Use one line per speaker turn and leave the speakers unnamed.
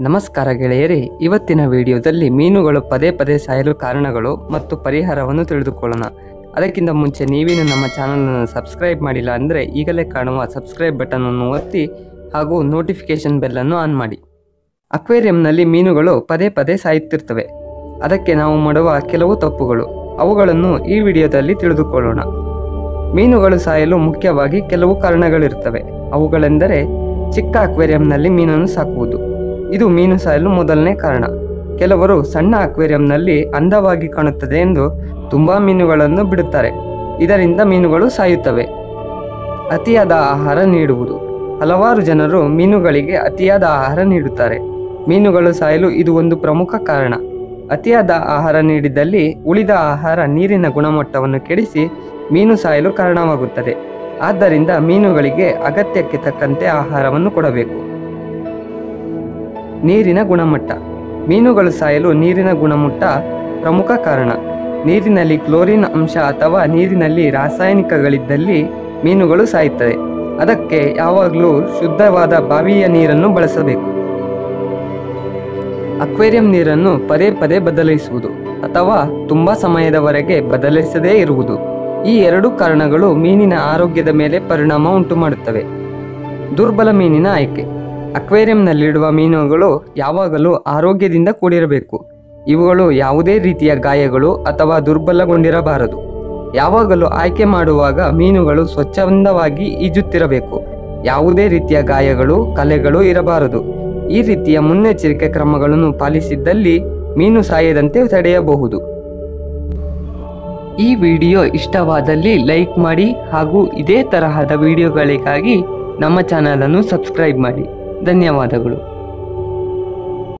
ನಮಸ್ಕಾರ ಗೆಳೆಯರೇ ಇವತ್ತಿನ ವಿಡಿಯೋದಲ್ಲಿ ಮೀನುಗಳು ಪದೇ ಪದೇ ಸಾಯಲು ಕಾರಣಗಳು ಮತ್ತು ಪರಿಹಾರವನ್ನು ತಿಳಿದುಕೊಳ್ಳೋಣ ಅದಕ್ಕಿಂತ ಮುಂಚೆ ನೀವೇನು ನಮ್ಮ ಚಾನಲನ್ನು ಸಬ್ಸ್ಕ್ರೈಬ್ ಮಾಡಿಲ್ಲ ಅಂದರೆ ಈಗಲೇ ಕಾಣುವ ಸಬ್ಸ್ಕ್ರೈಬ್ ಬಟನ್ ಅನ್ನು ಒತ್ತಿ ಹಾಗೂ ನೋಟಿಫಿಕೇಶನ್ ಬೆಲ್ಲನ್ನು ಆನ್ ಮಾಡಿ ಅಕ್ವೇರಿಯಂನಲ್ಲಿ ಮೀನುಗಳು ಪದೇ ಪದೇ ಸಾಯುತ್ತಿರ್ತವೆ ಅದಕ್ಕೆ ನಾವು ಮಾಡುವ ಕೆಲವು ತಪ್ಪುಗಳು ಅವುಗಳನ್ನು ಈ ವಿಡಿಯೋದಲ್ಲಿ ತಿಳಿದುಕೊಳ್ಳೋಣ ಮೀನುಗಳು ಸಾಯಲು ಮುಖ್ಯವಾಗಿ ಕೆಲವು ಕಾರಣಗಳಿರ್ತವೆ ಅವುಗಳೆಂದರೆ ಚಿಕ್ಕ ಅಕ್ವೇರಿಯಂನಲ್ಲಿ ಮೀನನ್ನು ಸಾಕುವುದು ಇದು ಮೀನು ಸಾಯಲು ಮೊದಲನೇ ಕಾರಣ ಕೆಲವರು ಸಣ್ಣ ಅಕ್ವೇರಿಯಂನಲ್ಲಿ ಅಂದವಾಗಿ ಕಾಣುತ್ತದೆ ಎಂದು ತುಂಬಾ ಮೀನುಗಳನ್ನು ಬಿಡುತ್ತಾರೆ ಇದರಿಂದ ಮೀನುಗಳು ಸಾಯುತ್ತವೆ ಅತಿಯಾದ ಆಹಾರ ನೀಡುವುದು ಹಲವಾರು ಜನರು ಮೀನುಗಳಿಗೆ ಅತಿಯಾದ ಆಹಾರ ನೀಡುತ್ತಾರೆ ಮೀನುಗಳು ಸಾಯಲು ಇದು ಒಂದು ಪ್ರಮುಖ ಕಾರಣ ಅತಿಯಾದ ಆಹಾರ ನೀಡಿದಲ್ಲಿ ಉಳಿದ ಆಹಾರ ನೀರಿನ ಗುಣಮಟ್ಟವನ್ನು ಕೆಡಿಸಿ ಮೀನು ಸಾಯಲು ಕಾರಣವಾಗುತ್ತದೆ ಆದ್ದರಿಂದ ಮೀನುಗಳಿಗೆ ಅಗತ್ಯಕ್ಕೆ ತಕ್ಕಂತೆ ಆಹಾರವನ್ನು ಕೊಡಬೇಕು ನೀರಿನ ಗುಣಮಟ್ಟ ಮೀನುಗಳು ಸಾಯಲು ನೀರಿನ ಗುಣಮಟ್ಟ ಪ್ರಮುಖ ಕಾರಣ ನೀರಿನಲ್ಲಿ ಕ್ಲೋರಿನ್ ಅಂಶ ಅಥವಾ ನೀರಿನಲ್ಲಿ ರಾಸಾಯನಿಕಗಳಿದ್ದಲ್ಲಿ ಮೀನುಗಳು ಸಾಯುತ್ತವೆ ಅದಕ್ಕೆ ಯಾವಾಗಲೂ ಶುದ್ಧವಾದ ಬಾವಿಯ ನೀರನ್ನು ಬಳಸಬೇಕು ಅಕ್ವೇರಿಯಂ ನೀರನ್ನು ಪದೇ ಪದೇ ಬದಲಿಸುವುದು ಅಥವಾ ತುಂಬಾ ಸಮಯದವರೆಗೆ ಬದಲಿಸದೇ ಇರುವುದು ಈ ಎರಡು ಕಾರಣಗಳು ಮೀನಿನ ಆರೋಗ್ಯದ ಮೇಲೆ ಪರಿಣಾಮ ಉಂಟು ಮಾಡುತ್ತವೆ ದುರ್ಬಲ ಮೀನಿನ ಆಯ್ಕೆ ಅಕ್ವೇರಿಯಂನಲ್ಲಿಡುವ ಮೀನುಗಳು ಯಾವಾಗಲೂ ಆರೋಗ್ಯದಿಂದ ಕೂಡಿರಬೇಕು ಇವುಗಳು ಯಾವುದೇ ರೀತಿಯ ಗಾಯಗಳು ಅಥವಾ ದುರ್ಬಲಗೊಂಡಿರಬಾರದು ಯಾವಾಗಲೂ ಆಯ್ಕೆ ಮಾಡುವಾಗ ಮೀನುಗಳು ಸ್ವಚ್ಛಂದವಾಗಿ ಈಜುತ್ತಿರಬೇಕು ಯಾವುದೇ ರೀತಿಯ ಗಾಯಗಳು ಕಲೆಗಳು ಇರಬಾರದು ಈ ರೀತಿಯ ಮುನ್ನೆಚ್ಚರಿಕೆ ಕ್ರಮಗಳನ್ನು ಪಾಲಿಸಿದ್ದಲ್ಲಿ ಮೀನು ಸಾಯದಂತೆ ತಡೆಯಬಹುದು ಈ ವಿಡಿಯೋ ಇಷ್ಟವಾದಲ್ಲಿ ಲೈಕ್ ಮಾಡಿ ಹಾಗೂ ಇದೇ ತರಹದ ವಿಡಿಯೋಗಳಿಗಾಗಿ ನಮ್ಮ ಚಾನಲನ್ನು ಸಬ್ಸ್ಕ್ರೈಬ್ ಮಾಡಿ ಧನ್ಯವಾದಗಳು